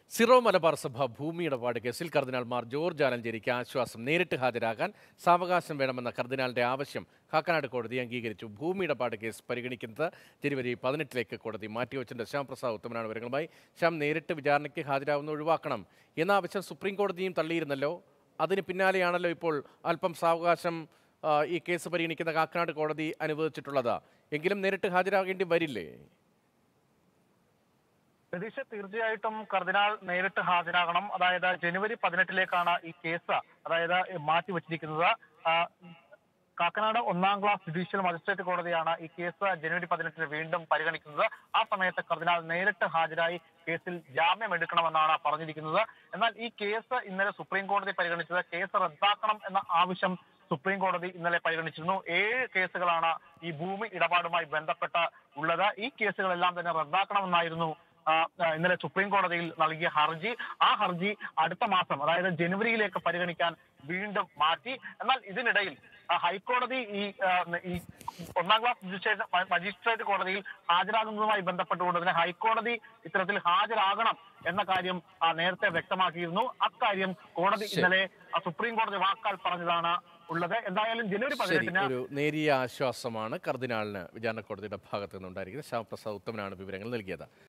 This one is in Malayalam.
സിറോ മലബാർ സഭ ഭൂമി ഇടപാട് കേസിൽ കർദിനാൾ മാർ ജോർജ് ആലഞ്ചേരിക്ക് ആശ്വാസം നേരിട്ട് ഹാജരാകാൻ സാവകാശം വേണമെന്ന കർദിനാളിന്റെ ആവശ്യം കാക്കനാട് കോടതി അംഗീകരിച്ചു ഭൂമി ഇടപാട് കേസ് പരിഗണിക്കുന്നത് ജനുവരി പതിനെട്ടിലേക്ക് കോടതി മാറ്റിവെച്ചിട്ടുണ്ട് ശ്യാം പ്രസാദ് ഉത്തമനാണ് വിവരങ്ങളുമായി ശ്യാം നേരിട്ട് വിചാരണയ്ക്ക് ഹാജരാകുന്ന ഒഴിവാക്കണം എന്ന ആവശ്യം സുപ്രീം കോടതിയും തള്ളിയിരുന്നല്ലോ അതിന് പിന്നാലെയാണല്ലോ ഇപ്പോൾ അല്പം സാവകാശം ആ, ഈ കേസ് പരിഗണിക്കുന്ന കാക്കനാട് കോടതി അനുവദിച്ചിട്ടുള്ളത് എങ്കിലും നേരിട്ട് ഹാജരാകേണ്ടി വരില്ലേ പ്രതീക്ഷ തീർച്ചയായിട്ടും കർദിനാൾ നേരിട്ട് ഹാജരാകണം അതായത് ജനുവരി പതിനെട്ടിലേക്കാണ് ഈ കേസ് അതായത് മാറ്റി വെച്ചിരിക്കുന്നത് ആ, കാക്കനാട് ഒന്നാം ക്ലാസ് ജുഡീഷ്യൽ മജിസ്ട്രേറ്റ് കോടതിയാണ് ഈ കേസ് ജനുവരി പതിനെട്ടിന് വീണ്ടും പരിഗണിക്കുന്നത് ആ സമയത്ത് കർദിനാൾ നേരിട്ട് ഹാജരായി കേസിൽ ജാമ്യം എടുക്കണമെന്നാണ് പറഞ്ഞിരിക്കുന്നത് എന്നാൽ ഈ കേസ് ഇന്നലെ സുപ്രീം കോടതി പരിഗണിച്ചത് കേസ് റദ്ദാക്കണം എന്ന ആവശ്യം സുപ്രീം കോടതി ഇന്നലെ പരിഗണിച്ചിരുന്നു ഏഴ് കേസുകളാണ് ഈ ഭൂമി ഇടപാടുമായി ബന്ധപ്പെട്ട് ഉള്ളത് ഈ കേസുകളെല്ലാം തന്നെ റദ്ദാക്കണമെന്നായിരുന്നു ആ, ആ, ഇന്നലെ സുപ്രീം കോടതിയിൽ നൽകിയ ഹർജി ആ ഹർജി അടുത്ത മാസം അതായത് ജനുവരിയിലേക്ക് പരിഗണിക്കാൻ വീണ്ടും മാറ്റി എന്നാൽ ഇതിനിടയിൽ ആ, ഹൈക്കോടതി ഈ ആ, ഈ ഒന്നാം ക്ലാസ് മജിസ്ട്രേറ്റ് മജിസ്ട്രേറ്റ് കോടതിയിൽ ഹാജരാകുന്നതുമായി ബന്ധപ്പെട്ടുകൊണ്ട് തന്നെ ഹൈക്കോടതി ഇത്തരത്തിൽ ഹാജരാകണം എന്ന കാര്യം ആ, നേരത്തെ വ്യക്തമാക്കിയിരുന്നു അക്കാര്യം കോടതി ശരി. ഇന്നലെ ആ, സുപ്രീം കോടതി വാക്കാൽ പറഞ്ഞതാണ് ഉള്ളത് എന്തായാലും ജനുവരി ശരി പതിനെട്ടിന് ഒരു നേരിയ ആശ്വാസമാണ് കർദിനാളിന് വിചാരണ കോടതിയുടെ ഭാഗത്തു നിന്നുണ്ടായിരിക്കുന്നത് ശ്യാം പ്രസാദ് ഉത്തമനാണ് വിവരങ്ങൾ നൽകിയത്